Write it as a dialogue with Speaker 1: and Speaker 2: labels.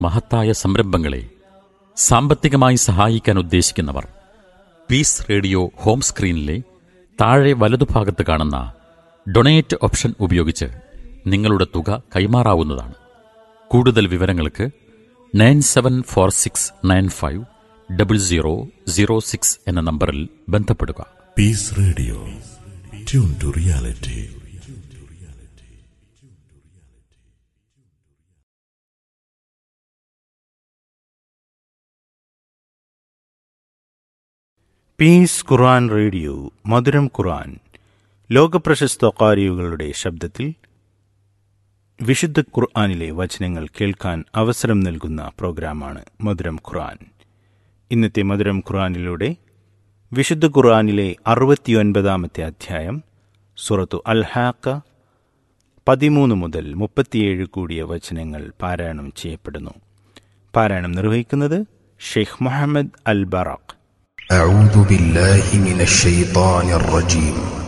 Speaker 1: മഹത്തായ സംരംഭങ്ങളെ സാമ്പത്തികമായി സഹായിക്കാൻ ഉദ്ദേശിക്കുന്നവർ പീസ് റേഡിയോ ഹോം സ്ക്രീനിലെ താഴെ വലതുഭാഗത്ത് കാണുന്ന ഡൊണേറ്റ് ഓപ്ഷൻ ഉപയോഗിച്ച് നിങ്ങളുടെ തുക കൈമാറാവുന്നതാണ് കൂടുതൽ വിവരങ്ങൾക്ക് nine seven four six nine five double zero zero six എന്ന നമ്പറിൽ ബന്ധപ്പെടുക
Speaker 2: Peace Radio. Tune to reality.
Speaker 3: Peace ഖുർആൻ റേഡിയോ മധുരം ഖുർആൻ ലോകപ്രശസ്ത കാരിയുകളുടെ ശബ്ദത്തിൽ വിശുദ്ധ ഖുർആനിലെ വചനങ്ങൾ കേൾക്കാൻ അവസരം നൽകുന്ന പ്രോഗ്രാമാണ് മധുരം ഖുർആൻ ഇന്നത്തെ മധുരം ഖുർആനിലൂടെ വിശുദ്ധ ഖുർആനിലെ അറുപത്തിയൊൻപതാമത്തെ അധ്യായം സുറത്തു അൽഹാക്ക പതിമൂന്ന് മുതൽ മുപ്പത്തിയേഴ് കൂടിയ വചനങ്ങൾ പാരായണം ചെയ്യപ്പെടുന്നു പാരായണം നിർവഹിക്കുന്നത് ഷെയ്ഖ് മുഹമ്മദ് അൽ ബറാഖ്
Speaker 4: أعوذ بالله من الشيطان الرجيم